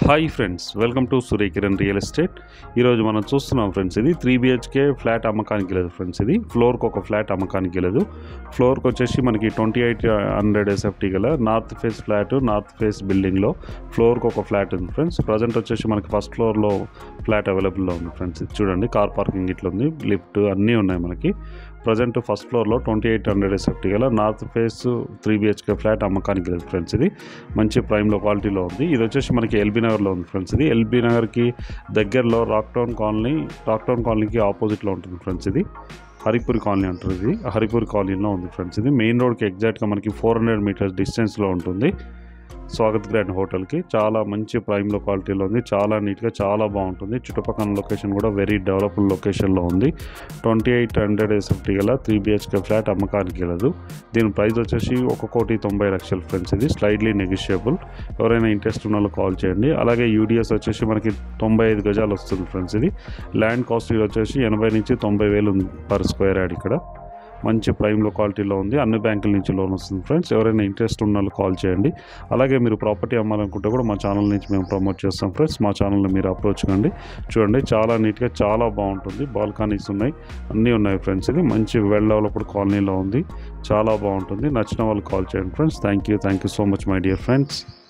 hi friends welcome to Suryakiran real estate ఈరోజు మనం చూస్తున్నాం ఫ్రెండ్స్ ఇది త్రీ బిహెచ్కే ఫ్లాట్ అమ్మకానికి లేదు ఫ్రెండ్స్ ఇది ఫ్లోర్కి ఒక ఫ్లాట్ అమ్మకానికి లేదు ఫ్లోర్కి వచ్చేసి మనకి ట్వంటీ ఎయిట్ హండ్రెడ్ ఎస్ఎఫ్టీ గల north face flat north face బిల్డింగ్లో ఫ్లోర్కి ఒక ఫ్లాట్ ఉంది ఫ్రెండ్స్ ప్రజెంట్ వచ్చేసి మనకి ఫస్ట్ ఫ్లోర్లో ఫ్లాట్ అవైలబుల్లో ఉంది ఫ్రెండ్స్ ఇది చూడండి కార్ పార్కింగ్ ఇట్లా ఉంది లిఫ్ట్ అన్నీ ఉన్నాయి మనకి ప్రజెంట్ ఫస్ట్ ఫ్లోర్లో ట్వంటీ ఎయిట్ హండ్రెడ్ ఎస్ఎఫ్టీ గల north face three BHK flat అమ్మకానికి లేదు ఫ్రెండ్స్ ఇది మంచి ప్రైమ్లో క్వాలిటీలో ఉంది ఇది వచ్చేసి మనకి ఎల్బీ నగర్లో ఉంది ఫ్రెండ్స్ ఇది ఎల్బీ నగర్కి దగ్గరలో రాక్టౌన్ కాలనీ రాక్టౌన్ కాలనీకి ఆపోజిట్లో ఉంటుంది ఫ్రెండ్స్ ఇది హరిపూరి కాలనీ అంటారు ఇది హరిపూరి కాలనీలో ఉంది ఫ్రెండ్స్ ఇది మెయిన్ రోడ్కి ఎగ్జాక్ట్గా మనకి ఫోర్ హండ్రెడ్ మీటర్స్ డిస్టెన్స్లో ఉంటుంది స్వాగత్ గ్రాండ్ హోటల్కి చాలా మంచి ప్రైమ్లో క్వాలిటీలో ఉంది చాలా నీట్గా చాలా బాగుంటుంది చుట్టుపక్కల లొకేషన్ కూడా వెరీ డెవలప్డ్ లొకేషన్లో ఉంది ట్వంటీ ఎయిట్ హండ్రెడ్ ఎస్ఎఫ్టీ గల త్రీ బిహెచ్కే ఫ్లాట్ అమ్మకానికి వెళ్ళదు దీని ప్రైస్ వచ్చేసి ఒక కోటి తొంభై లక్షలు ఫ్రెండ్స్ ఇది స్లైడ్లీ నెగిషియబుల్ ఎవరైనా ఇంట్రెస్ట్ ఉన్న వాళ్ళు కాల్ చేయండి అలాగే యూడిఎస్ వచ్చేసి మనకి తొంభై ఐదు గజాలు వస్తుంది ఫ్రెండ్స్ ఇది ల్యాండ్ కాస్ట్ ఇది వచ్చేసి ఎనభై నుంచి తొంభై వేలు ఉంది పర్ స్క్వేర్ యార్డ్ ఇక్కడ మంచి ప్రైమ్లో క్వాలిటీలో ఉంది అన్ని బ్యాంకుల నుంచి లోన్ వస్తుంది ఫ్రెండ్స్ ఎవరైనా ఇంట్రెస్ట్ ఉన్న వాళ్ళు కాల్ చేయండి అలాగే మీరు ప్రాపర్టీ అమ్మాలనుకుంటే కూడా మా ఛానల్ నుంచి మేము ప్రమోట్ చేస్తాం ఫ్రెండ్స్ మా ఛానల్ని మీరు అప్రోచ్ కండి చూడండి చాలా నీట్గా చాలా బాగుంటుంది బాల్కనీస్ ఉన్నాయి అన్నీ ఉన్నాయి ఫ్రెండ్స్ ఇది మంచి వెల్ డెవలప్డ్ కాలనీలో ఉంది చాలా బాగుంటుంది నచ్చిన వాళ్ళు కాల్ చేయండి friends thank you thank you so much my dear friends